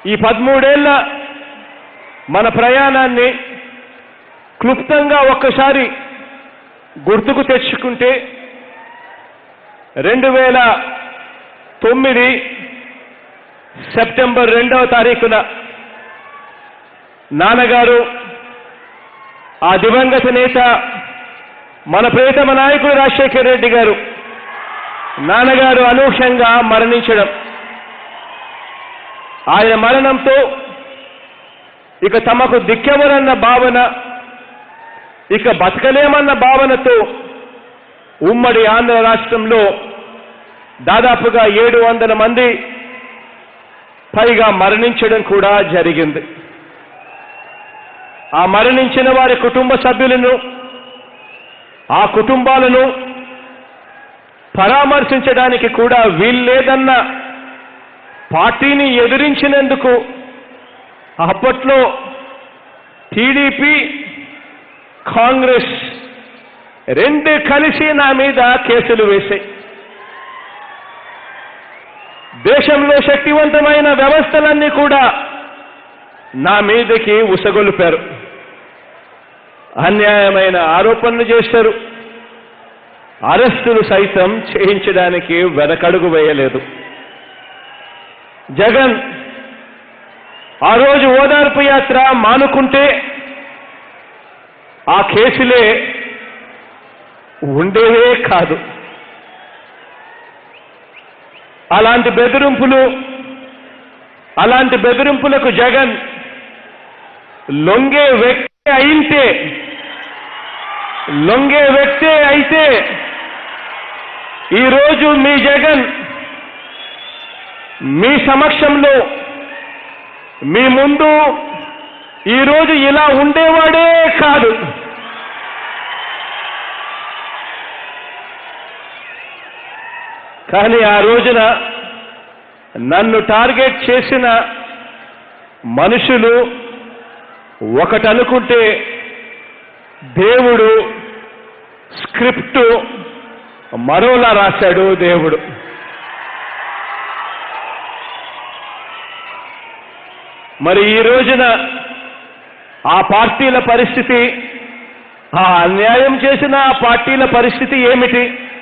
ఈ పదమూడేళ్ల మన ప్రయాణాన్ని క్లుప్తంగా ఒక్కసారి గుర్తుకు తెచ్చుకుంటే రెండు వేల తొమ్మిది సెప్టెంబర్ రెండవ తారీఖున నాన్నగారు ఆ దివంగత నేత మన ప్రియతమ నాయకుడు రాజశేఖర రెడ్డి గారు నాన్నగారు అనూహ్యంగా మరణించడం ఆయన మరణంతో ఇక తమకు దిక్కెవరన్న భావన ఇక బతకలేమన్న భావనతో ఉమ్మడి ఆంధ్ర రాష్ట్రంలో దాదాపుగా ఏడు వందల మంది పైగా మరణించడం కూడా జరిగింది ఆ మరణించిన వారి కుటుంబ సభ్యులను ఆ కుటుంబాలను పరామర్శించడానికి కూడా వీల్లేదన్న పార్టీని ఎదిరించినందుకు అప్పట్లో టీడీపీ కాంగ్రెస్ రెండు కలిసి నా మీద కేసులు వేశాయి దేశంలో శక్తివంతమైన వ్యవస్థలన్నీ కూడా నా మీదకి ఉసగొలిపారు అన్యాయమైన ఆరోపణలు చేశారు అరెస్టులు సైతం చేయించడానికి వెనకడుగు వేయలేదు జగన్ ఆ రోజు ఓదార్పు యాత్ర మానుకుంటే ఆ కేసులే ఉండేవే కాదు అలాంటి బెదిరింపులు అలాంటి బెదిరింపులకు జగన్ లొంగే వ్యక్తి అయితే లొంగే వ్యక్తి అయితే ఈరోజు మీ జగన్ మీ సమక్షంలో మీ ముందు ఈరోజు ఇలా ఉండేవాడే కాదు కానీ ఆ రోజున నన్ను టార్గెట్ చేసిన మనుషులు ఒకటి అనుకుంటే దేవుడు స్క్రిప్ట్ మరోలా రాశాడు దేవుడు మరి ఈ రోజున ఆ పార్టీల పరిస్థితి ఆ అన్యాయం చేసిన ఆ పార్టీల పరిస్థితి ఏమిటి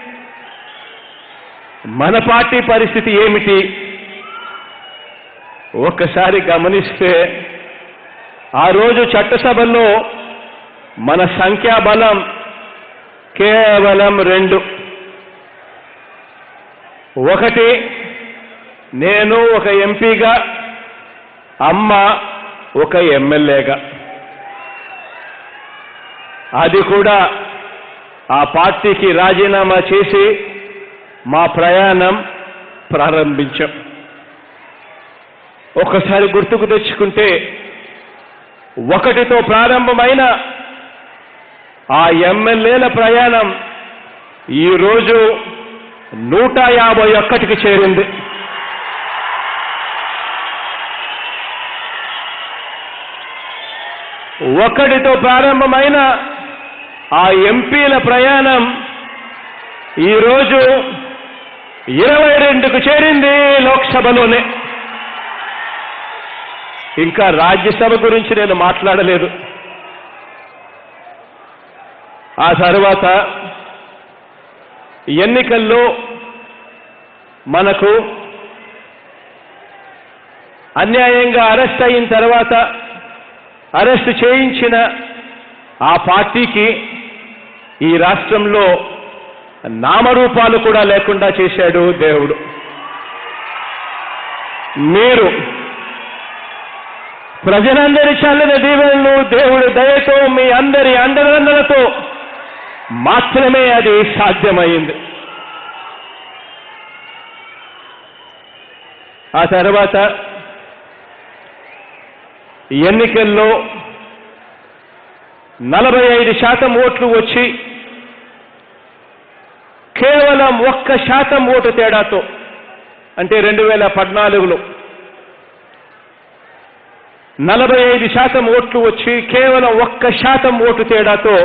మన పార్టీ పరిస్థితి ఏమిటి ఒక్కసారి గమనిస్తే ఆ రోజు చట్టసభల్లో మన సంఖ్యాబలం కేవలం రెండు ఒకటి నేను ఒక ఎంపీగా అమ్మ ఒక ఎమ్మెల్యేగా అది కూడా ఆ పార్టీకి రాజీనామా చేసి మా ప్రయాణం ప్రారంభించాం ఒకసారి గుర్తుకు తెచ్చుకుంటే ఒకటితో ప్రారంభమైన ఆ ఎమ్మెల్యేల ప్రయాణం ఈరోజు నూట యాభై ఒక్కటికి చేరింది ఒకటితో ప్రారంభమైన ఆ ఎంపీల ప్రయాణం ఈరోజు ఇరవై రెండుకు చేరింది లోక్సభలోనే ఇంకా రాజ్యసభ గురించి నేను మాట్లాడలేదు ఆ తర్వాత ఎన్నికల్లో మనకు అన్యాయంగా అరెస్ట్ అయిన తర్వాత అరెస్ట్ చేయించిన ఆ పార్టీకి ఈ రాష్ట్రంలో నామరూపాలు కూడా లేకుండా చేశాడు దేవుడు మీరు ప్రజలందరి చల్లని దీవెనలు దేవుడి దయతో మీ అందరి అండదండలతో మాత్రమే అది సాధ్యమైంది ఆ తర్వాత ఎన్నికల్లో నలభై ఐదు శాతం ఓట్లు వచ్చి కేవలం ఒక్క శాతం ఓటు తేడాతో అంటే రెండు వేల పద్నాలుగులో నలభై ఐదు శాతం ఓట్లు వచ్చి కేవలం ఒక్క శాతం ఓటు తేడాతో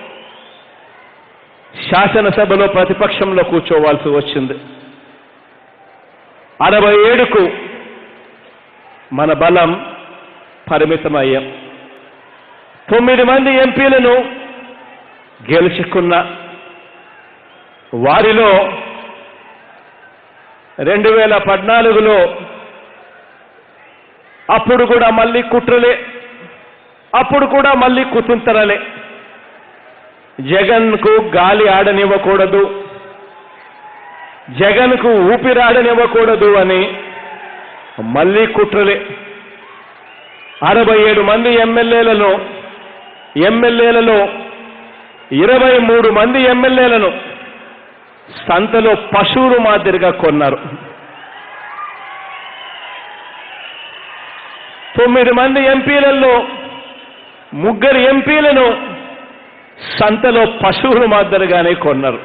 శాసనసభలో ప్రతిపక్షంలో కూర్చోవాల్సి వచ్చింది అరవై ఏడుకు మన బలం పరిమితమయ్యాం తొమ్మిది మంది ఎంపీలను గెలుచుకున్న వారిలో రెండు వేల పద్నాలుగులో అప్పుడు కూడా మళ్ళీ కుట్రలే అప్పుడు కూడా మళ్ళీ కుతుంతరలే జగన్కు గాలి ఆడనివ్వకూడదు జగన్కు ఊపిరాడనివ్వకూడదు అని మళ్ళీ కుట్రలే అరవై ఏడు మంది ఎమ్మెల్యేలను ఎమ్మెల్యేలలో ఇరవై మూడు మంది ఎమ్మెల్యేలను సంతలో పశువులు మాదిరిగా కొన్నారు తొమ్మిది మంది ఎంపీలలో ముగ్గురు ఎంపీలను సంతలో పశువుల మాదిరిగానే కొన్నారు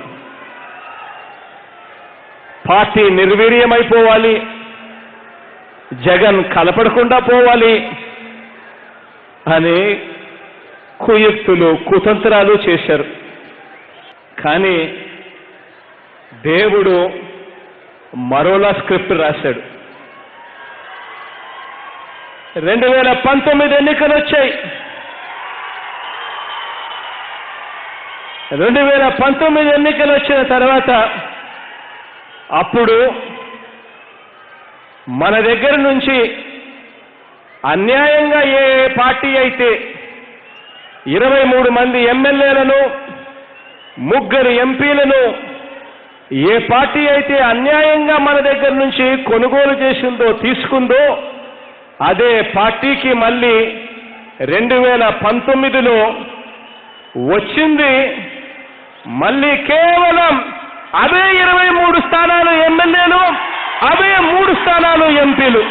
పార్టీ నిర్వీర్యమైపోవాలి జగన్ కలపడకుండా పోవాలి అని కుయుక్తులు కుతంత్రాలు చేశారు కానీ దేవుడు మరోలా స్క్రిప్ట్ రాశాడు రెండు వేల పంతొమ్మిది ఎన్నికలు వచ్చాయి రెండు వేల పంతొమ్మిది ఎన్నికలు వచ్చిన తర్వాత అప్పుడు మన దగ్గర నుంచి అన్యాయంగా ఏ ఏ పార్టీ అయితే ఇరవై మూడు మంది ఎమ్మెల్యేలను ముగ్గురు ఎంపీలను ఏ పార్టీ అయితే అన్యాయంగా మన దగ్గర నుంచి కొనుగోలు చేసిందో తీసుకుందో అదే పార్టీకి మళ్ళీ రెండు వేల పంతొమ్మిదిలో వచ్చింది మళ్ళీ కేవలం అవే ఇరవై మూడు స్థానాలు ఎమ్మెల్యేలు అవే మూడు స్థానాలు ఎంపీలు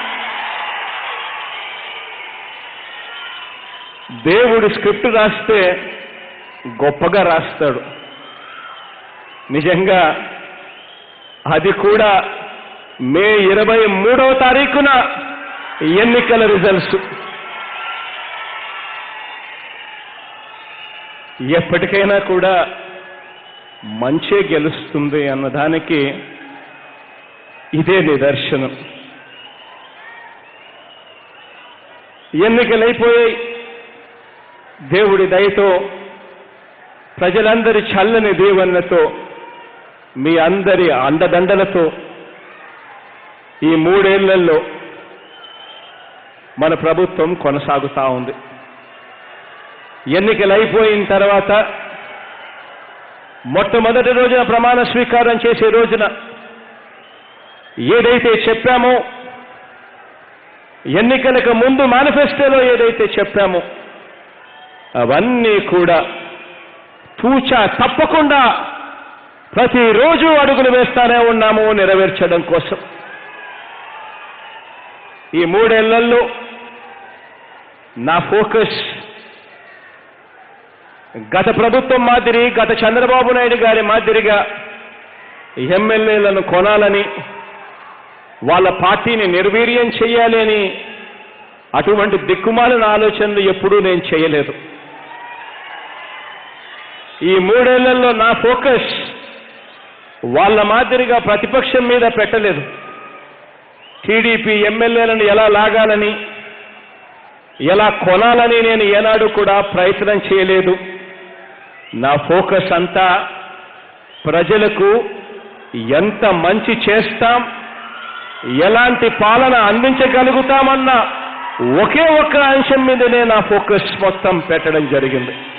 దేవుడు స్క్రిప్ట్ రాస్తే గొప్పగా రాస్తాడు నిజంగా అది కూడా మే ఇరవై మూడవ తారీఖున ఎన్నికల రిజల్ట్స్ ఎప్పటికైనా కూడా మంచే గెలుస్తుంది అన్నదానికి ఇదే నిదర్శనం ఎన్నికలైపోయాయి దేవుడి దయతో ప్రజలందరి చల్లని దీవెనలతో మీ అందరి అండదండలతో ఈ మూడేళ్లలో మన ప్రభుత్వం కొనసాగుతా ఉంది ఎన్నికలు అయిపోయిన తర్వాత మొట్టమొదటి రోజున ప్రమాణ స్వీకారం చేసే రోజున ఏదైతే చెప్పామో ఎన్నికలకు ముందు మేనిఫెస్టోలో ఏదైతే చెప్పామో అవన్నీ కూడా తూచా తప్పకుండా ప్రతిరోజు అడుగులు వేస్తానే ఉన్నాము నెరవేర్చడం కోసం ఈ మూడేళ్లలో నా ఫోకస్ గత ప్రభుత్వం మాదిరి గత చంద్రబాబు నాయుడు గారి మాదిరిగా ఎమ్మెల్యేలను కొనాలని వాళ్ళ పార్టీని నిర్వీర్యం చేయాలి అని అటువంటి దిక్కుమాలిన ఆలోచనలు ఎప్పుడూ నేను చేయలేదు ఈ మూడేళ్లలో నా ఫోకస్ వాళ్ళ మాదిరిగా ప్రతిపక్షం మీద పెట్టలేదు టీడీపీ ఎమ్మెల్యేలను ఎలా లాగాలని ఎలా కొనాలని నేను ఏనాడు కూడా ప్రయత్నం చేయలేదు నా ఫోకస్ అంతా ప్రజలకు ఎంత మంచి చేస్తాం ఎలాంటి పాలన అందించగలుగుతామన్న ఒకే ఒక్క అంశం మీదనే నా ఫోకస్ మొత్తం పెట్టడం జరిగింది